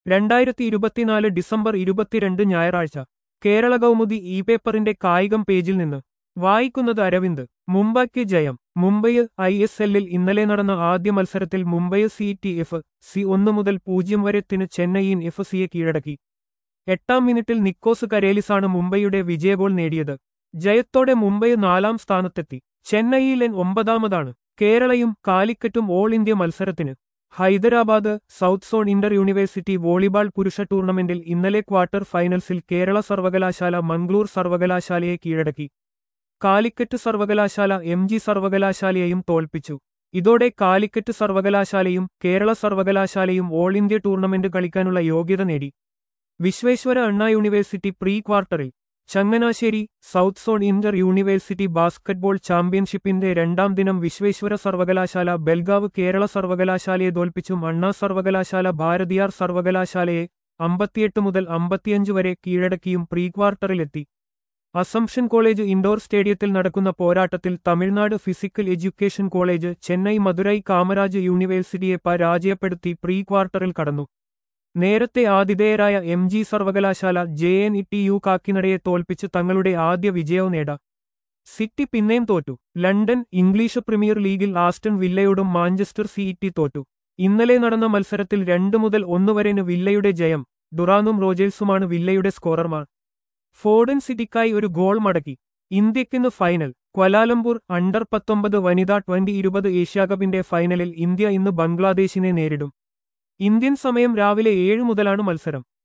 രണ്ടായിരത്തി ഇരുപത്തിനാല് ഡിസംബർ ഇരുപത്തിരണ്ട് ഞായറാഴ്ച കേരള കൗമുദി ഇ പേപ്പറിന്റെ കായികം പേജിൽ നിന്ന് വായിക്കുന്നത് അരവിന്ദ് മുംബൈക്ക് ജയം മുംബൈ ഐ എസ് എല്ലിൽ ഇന്നലെ നടന്ന ആദ്യ മത്സരത്തിൽ Mumbai C T F C ഒന്ന് മുതൽ പൂജ്യം വരെത്തിന് ചെന്നൈയിൻ എഫ് സിയെ കീഴടക്കി എട്ടാം മിനിറ്റിൽ നിക്കോസ് കരേലിസാണ് മുംബൈയുടെ വിജയഗോൾ നേടിയത് ജയത്തോടെ മുംബൈ നാലാം സ്ഥാനത്തെത്തി ചെന്നൈയിലൻ ഒമ്പതാമതാണ് കേരളയും കാലിക്കറ്റും ഓൾ ഇന്ത്യ മത്സരത്തിന് Hyderabad south zone inter university volleyball പുരുഷ ടൂർണമെന്റിൽ ഇന്നലെ ക്വാർട്ടർ ഫൈനൽസിൽ കേരള സർവകലാശാല മംഗ്ലൂർ സർവകലാശാലയെ കീഴടക്കി കാലിക്കറ്റ് സർവകലാശാല എം ജി സർവകലാശാലയെയും തോൽപ്പിച്ചു ഇതോടെ കാലിക്കറ്റ് സർവകലാശാലയും കേരള സർവകലാശാലയും ഓൾ ഇന്ത്യ ടൂർണമെന്റ് കളിക്കാനുള്ള യോഗ്യത നേടി വിശ്വേശ്വര അണ്ണാ യൂണിവേഴ്സിറ്റി പ്രീ ക്വാർട്ടറിൽ Changanassery south zone inter university basketball ചാമ്പ്യൻഷിപ്പിന്റെ രണ്ടാം ദിനം വിശ്വേശ്വര സർവകലാശാല ബെൽഗാവ് കേരള സർവകലാശാലയെ തോൽപ്പിച്ചും അണ്ണാ സർവകലാശാല ഭാരതിയാർ സർവകലാശാലയെ അമ്പത്തിയെട്ട് മുതൽ അമ്പത്തിയഞ്ച് വരെ കീഴടക്കിയും പ്രീ ക്വാർട്ടറിലെത്തി അസംഷൻ കോളേജ് ഇൻഡോർ സ്റ്റേഡിയത്തിൽ നടക്കുന്ന പോരാട്ടത്തിൽ Tamil Nadu physical education college Chennai Madurai Kamaraj യൂണിവേഴ്സിറ്റിയെ പരാജയപ്പെടുത്തി പ്രീ ക്വാർട്ടറിൽ കടന്നു നേരത്തെ ആതിഥേയരായ എം ജി സർവകലാശാല ജെ എൻ ഇ ടി യു കാക്കിനടയെ തോൽപ്പിച്ച് തങ്ങളുടെ ആദ്യ വിജയവും നേടാം സിറ്റി പിന്നെയും തോറ്റു ലണ്ടൻ ഇംഗ്ലീഷ് പ്രീമിയർ ലീഗിൽ ആസ്റ്റൺ വില്ലയോടും മാഞ്ചസ്റ്റർ സിഇറ്റി തോറ്റു ഇന്നലെ നടന്ന മത്സരത്തിൽ രണ്ട് മുതൽ ഒന്ന് വരെന് വില്ലയുടെ ജയം ഡുറാനും റോജേഴ്സുമാണ് വില്ലയുടെ സ്കോറർമാർ ഫോർഡൻ സിറ്റിക്കായി ഒരു ഗോൾ മടക്കി ഇന്ത്യക്കിന്ന് ഫൈനൽ ക്വലാലംപൂർ അണ്ടർ പത്തൊമ്പത് വനിതാ ട്വന്റി ഇരുപത് ഏഷ്യാകപ്പിന്റെ ഫൈനലിൽ ഇന്ത്യ ഇന്ന് ബംഗ്ലാദേശിനെ നേരിടും ഇന്ത്യൻ സമയം രാവിലെ ഏഴ് മുതലാണ് മത്സരം